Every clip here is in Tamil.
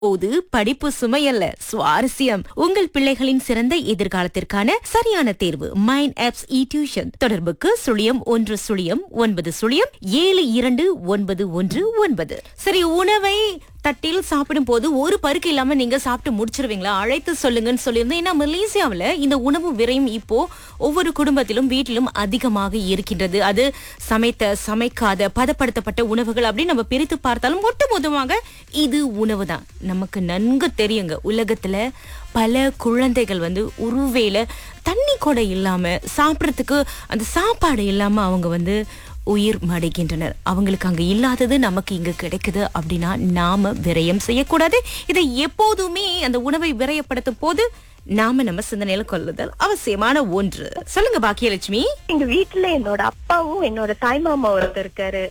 போது படிப்பு சுமையல்ல சுவாரஸ்யம் உங்கள் பிள்ளைகளின் சிறந்த எதிர்காலத்திற்கான சரியான தேர்வு மைண்ட் ஆப்ஸ் இ டியூஷன் தொடர்புக்கு சுழியம் ஒன்று சுழியம் ஒன்பது சுழியம் ஏழு இரண்டு ஒன்பது ஒன்று ஒன்பது சரி உணவை தட்டில் சாப்பிடும் போது ஒரு பருக்கு இல்லாம நீங்க சாப்பிட்டு முடிச்சிருவீங்களா அழைத்து சொல்லுங்கன்னு சொல்லியிருந்தேன் ஏன்னா மலேசியாவுல இந்த உணவு விரயம் இப்போ ஒவ்வொரு குடும்பத்திலும் வீட்டிலும் அதிகமாக இருக்கின்றது அது சமைத்த சமைக்காத பதப்படுத்தப்பட்ட உணவுகள் அப்படின்னு நம்ம பிரித்து பார்த்தாலும் ஒட்டுமொத்தமாக இது உணவு தான் நமக்கு நன்கு தெரியுங்க உலகத்துல பல குழந்தைகள் வந்து ஒருவேளை தண்ணி கூட இல்லாம சாப்பிடறதுக்கு அந்த சாப்பாடு இல்லாம அவங்க வந்து உயிர் மடைகின்றனர் அவங்களுக்கு அங்க இல்லாதது நமக்கு இங்க கிடைக்குது அப்படின்னா நாம விரயம் செய்யக்கூடாது இதை எப்போதுமே அந்த உணவை விரயப்படுத்தும் போது நாம நம்ம சிந்தனையில கொள்ளுதல் அவசியமான ஒன்று சொல்லுங்க பாக்கியலட்சுமி எங்க வீட்டுல என்னோட அப்பாவும் என்னோட தாய்மாமா ஒருத்தர் இருக்காரு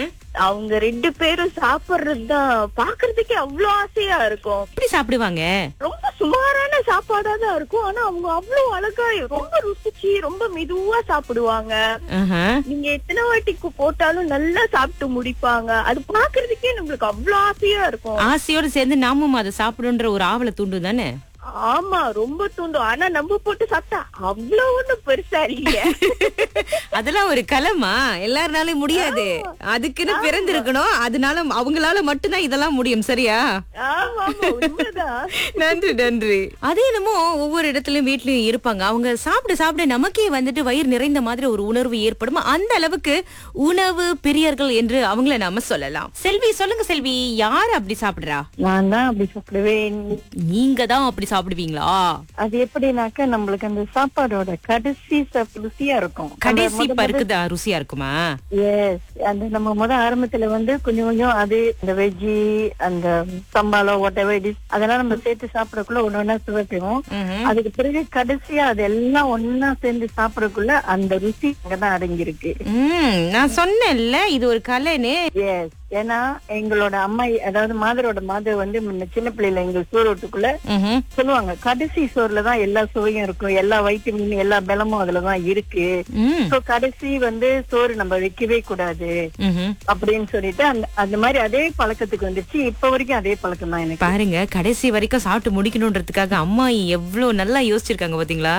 அவங்க ரெண்டு பேரும் சாப்பிடுறது தான் பாக்குறதுக்கே அவ்வளவு ஆசையா இருக்கும் எப்படி சாப்பிடுவாங்க ரொம்ப சுமாரான சாப்பாடா தான் இருக்கும் ஆனா அவங்க அவ்வளவு அழகா ரொம்ப ருசிச்சு ரொம்ப மெதுவா சாப்பிடுவாங்க ஆஹா. நீங்க எத்தனை வாட்டிக்கு போட்டாலும் நல்லா சாப்பிட்டு முடிப்பாங்க அது பாக்குறதுக்கே நம்மளுக்கு அவ்வளவு ஆசையா இருக்கும் ஆசையோட சேர்ந்து நாமும் அதை சாப்பிடுன்ற ஒரு ஆவலை தூண்டும் தானே ஆமா ரொம்ப தூண்டும் ஆனா நம்ம போட்டு சாப்பிட்டா அவ்வளவு ஒண்ணும் பெருசா இல்லையே அதெல்லாம் ஒரு கலமா எல்லாருனாலும் முடியாது அதுக்குன்னு பிறந்திருக்கணும் அதனால அவங்களால மட்டும்தான் இதெல்லாம் முடியும் சரியா ஆமா ஆமா உண்மைதான் நன்றி நன்றி அதே என்னமோ ஒவ்வொரு இடத்துலயும் வீட்லயும் இருப்பாங்க அவங்க சாப்பிட சாப்பிட நமக்கே வந்துட்டு வயிறு நிறைந்த மாதிரி ஒரு உணர்வு ஏற்படும் அந்த அளவுக்கு உணவு பிரியர்கள் என்று அவங்கள நாம சொல்லலாம் செல்வி சொல்லுங்க செல்வி யார் அப்படி சாப்பிடுறா நான் தான் அப்படி சாப்பிடுவேன் நீங்க தான் அப்படி சாப்பிடுவீங்களா அது எப்படினாக்கா நம்மளுக்கு அந்த சாப்பாடோட கடைசி சாப்~ ருசியா இருக்கும் கடைசி பருக்குதா ருசியா இருக்குமா எஸ் அந்த நம்ம முத ஆரம்பத்துல வந்து கொஞ்சம் கொஞ்சம் அது இந்த வெஜ்ஜி அந்த சம்பாலோ ஒட்டவர் அதெல்லாம் நம்ம சேர்த்து சாப்பிடக்குள்ள ஒண்ணு ஒண்ணா சுவைக்கும் ம்ஹும். அதுக்கு பிறகு கடைசியா அது எல்லாம் ஒண்ணா சேர்ந்து சாப்பிடக்குள்ள அந்த ருசி அங்கதான் அடங்கியிருக்கு ம் நான் சொன்னேன்ல இது ஒரு கலைன்னு எஸ் ஏன்னா எங்களோட அம்மா அதாவது மாதரோட மாதர் வந்து முன்ன சின்ன பிள்ளைல எங்க சோறுட்டுக்குள்ள ம்ஹும். சொல்லுவாங்க கடைசி சோறுல தான் எல்லா சுவையும் இருக்கும் எல்லா வைட்டமின் எல்லா பலமும் அதுலதான் இருக்கு ம் சோ கடைசி வந்து சோறு நம்ம வைக்கவே கூடாது ம்ஹும். அப்படின்னு சொல்லிட்டு அந்த அந்த மாதிரி அதே பழக்கத்துக்கு வந்துருச்சு இப்ப வரைக்கும் அதே பழக்கம் தான் எனக்கு பாருங்க கடைசி வரைக்கும் சாப்பிட்டு முடிக்கணும்ன்றதுக்காக அம்மா எவ்வளவு நல்லா யோசிச்சிருக்காங்க பாத்தீங்களா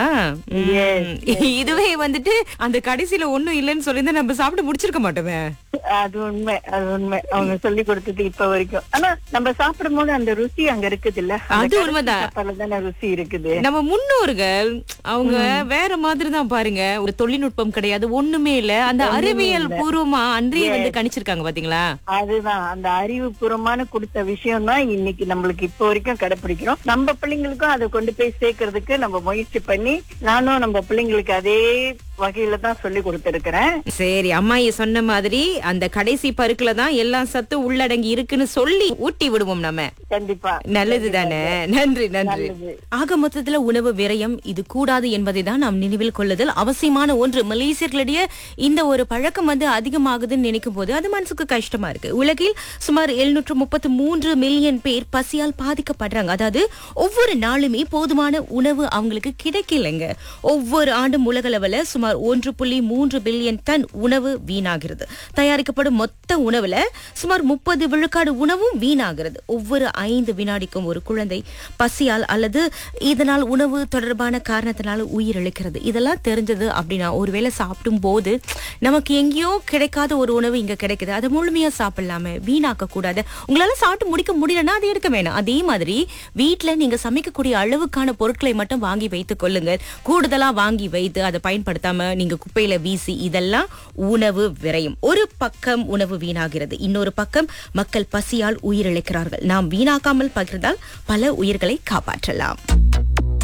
ம். இதுவே வந்துட்டு அந்த கடைசியில ஒண்ணும் இல்லைன்னு சொல்லியிருந்தா நம்ம சாப்பிட்டு முடிச்சிருக்க மாட்டோமே அது உண்மை அது உண்மை அவங்க சொல்லி கொடுத்தது இப்ப வரைக்கும் ஆனா நம்ம சாப்பிடும் போது அந்த ருசி அங்க இருக்குது இல்ல அது உண்மைதான். தானே ருசி இருக்குது நம்ம முன்னோர்கள் அவங்க வேற மாதிரி தான் பாருங்க ஒரு தொழில்நுட்பம் கிடையாது ஒண்ணுமே இல்ல அந்த அறிவியல் பூர்வமா அன்றைய வந்து கணிச்சிருக்காங்க பாத்தீங்களா அதுதான் அந்த அறிவுபூர்வமான கொடுத்த விஷயம் தான் இன்னைக்கு நம்மளுக்கு இப்போ வரைக்கும் கடைபிடிக்கிறோம் நம்ம பிள்ளைங்களுக்கும் அதை கொண்டு போய் சேர்க்கறதுக்கு நம்ம முயற்சி பண்ணி நானும் நம்ம பிள்ளைங்களுக்கு அதே வகையில தான் சொல்லி கொடுத்திருக்கிறேன் சரி அம்மாயி சொன்ன மாதிரி அந்த கடைசி பருக்குல தான் எல்லா சத்தும் உள்ளடங்கி இருக்குன்னு சொல்லி ஊட்டி விடுவோம் நம்ம கண்டிப்பா நல்லது தானே நன்றி நன்றி நல்லது. ஆக மொத்தத்துல உணவு விரயம் இது கூடாது என்பதை தான் நாம் நினைவில் கொள்ளுதல் அவசியமான ஒன்று மலேசியர்களிடையே இந்த ஒரு பழக்கம் வந்து அதிகமாகுதுன்னு நினைக்கும் போது அது மனசுக்கு கஷ்டமா இருக்கு உலகில் சுமார் எழுநூற்று முப்பத்து மூன்று மில்லியன் பேர் பசியால் பாதிக்கப்படுறாங்க அதாவது ஒவ்வொரு நாளுமே போதுமான உணவு அவங்களுக்கு கிடைக்கலைங்க ஒவ்வொரு ஆண்டும் உலகளவுல சுமார் ஒன்று புள்ளி மூன்று பில்லியன் டன் உணவு வீணாகிறது தயாரிக்கப்படும் மொத்த உணவுல சுமார் முப்பது விழுக்காடு உணவும் வீணாகிறது ஒவ்வொரு ஐந்து வினாடிக்கும் ஒரு குழந்தை பசியால் அல்லது இதனால் உணவு தொடர்பான காரணத்தினால உயிரிழக்கிறது இதெல்லாம் தெரிஞ்சது அப்படின்னா ஒருவேளை சாப்பிடும் போது நமக்கு எங்கேயோ கிடைக்காத ஒரு உணவு இங்க கிடைக்குது அதை முழுமையா சாப்பிடலாமே வீணாக்க கூடாது உங்களால சாப்பிட்டு முடிக்க முடியலன்னா அதை எடுக்க வேணாம் அதே மாதிரி வீட்ல நீங்க சமைக்கக்கூடிய அளவுக்கான பொருட்களை மட்டும் வாங்கி வைத்துக் கொள்ளுங்க கூடுதலா வாங்கி வைத்து அதை பயன்படுத்தாம நீங்க குப்பையில வீசி இதெல்லாம் உணவு விரையும் ஒரு பக்கம் உணவு வீணாகிறது இன்னொரு பக்கம் மக்கள் பசியால் உயிரிழக்கிறார்கள் நாம் வீணாக்காமல் பகிர்ந்தால் பல உயிர்களை காப்பாற்றலாம்